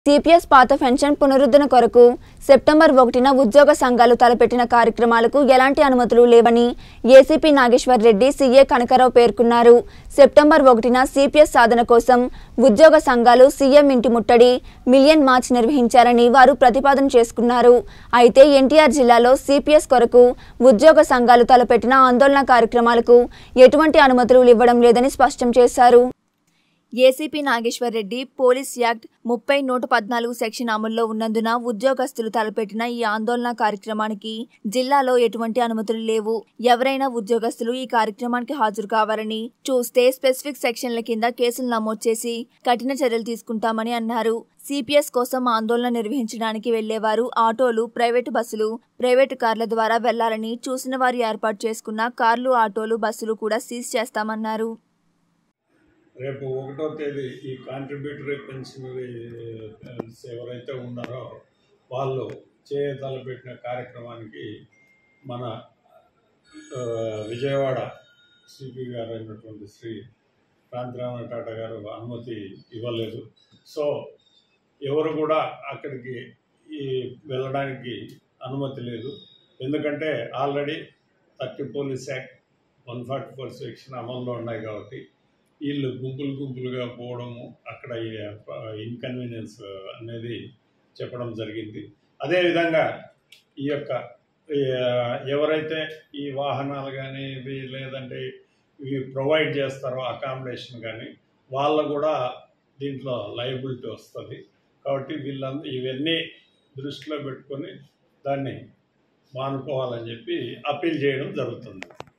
CPS పాత pension పునరుద్ధరణ కొరకు సెప్టెంబర్ ఒకటిన ఉద్యోగ సంఘాలు తలపెట్టిన కార్యక్రమాలకు ఎలాంటి అనుమతులు లేవని ఏసీపీ నాగేశ్వర్ రెడ్డి సీఏ కనకరావు పేర్కొన్నారు సెప్టెంబర్ ఒకటిన సిపిఎస్ సాధన కోసం ఉద్యోగ సంఘాలు సీఎం ఇంటి ముట్టడి మిలియన్ మార్చ్ నిర్వహించారని వారు ప్రతిపాదన చేసుకున్నారు అయితే ఎన్టీఆర్ జిల్లాలో సిపిఎస్ కొరకు ఉద్యోగ సంఘాలు తలపెట్టిన ఆందోళన కార్యక్రమాలకు ఎటువంటి అనుమతులు ఇవ్వడం లేదని స్పష్టం చేశారు ACP Nageshwar Reddy police act ముప్పై నూట పద్నాలుగు సెక్షన్ అమల్లో ఉన్నందున ఉద్యోగస్తులు తలపెట్టిన ఈ ఆందోళన కార్యక్రమానికి జిల్లాలో ఎటువంటి అనుమతులు లేవు ఎవరైనా ఉద్యోగస్తులు ఈ కార్యక్రమానికి హాజరు కావాలని చూస్తే స్పెసిఫిక్ సెక్షన్ల కింద కేసులు నమోదు చేసి కఠిన చర్యలు తీసుకుంటామని అన్నారు సిపిఎస్ కోసం ఆందోళన నిర్వహించడానికి వెళ్లేవారు ఆటోలు ప్రైవేటు బస్సులు ప్రైవేటు కార్ల ద్వారా వెళ్లాలని చూసిన వారు ఏర్పాటు చేసుకున్న కార్లు ఆటోలు బస్సులు కూడా సీజ్ చేస్తామన్నారు రేపు ఒకటో తేదీ ఈ కాంట్రిబ్యూటరీ పెన్షనరీ ఎవరైతే ఉన్నారో వాళ్ళు చేయతలపెట్టిన కార్యక్రమానికి మన ఆ, విజయవాడ సిపి గారు అయినటువంటి శ్రీ కాంతిరామ టాటా గారు అనుమతి ఇవ్వలేదు సో ఎవరు కూడా అక్కడికి ఈ వెళ్ళడానికి అనుమతి లేదు ఎందుకంటే already thirty police act one forty four section అమల్లో ఉన్నాయి కాబట్టి వీళ్ళు గుంపులు గుంపులుగా పోవడము అక్కడ ఇన్కన్వీనియన్స్ అనేది చెప్పడం జరిగింది అదేవిధంగా ఈ యొక్క ఈ, ఎవరైతే ఈ వాహనాలు కానీ ఇవి లేదంటే ఇవి ప్రొవైడ్ చేస్తారో అకామిడేషన్ కానీ వాళ్ళు కూడా దీంట్లో లయబిలిటీ వస్తుంది కాబట్టి వీళ్ళందరూ ఇవన్నీ దృష్టిలో పెట్టుకొని దాన్ని మానుకోవాలని చెప్పి అప్పీల్ చేయడం జరుగుతుంది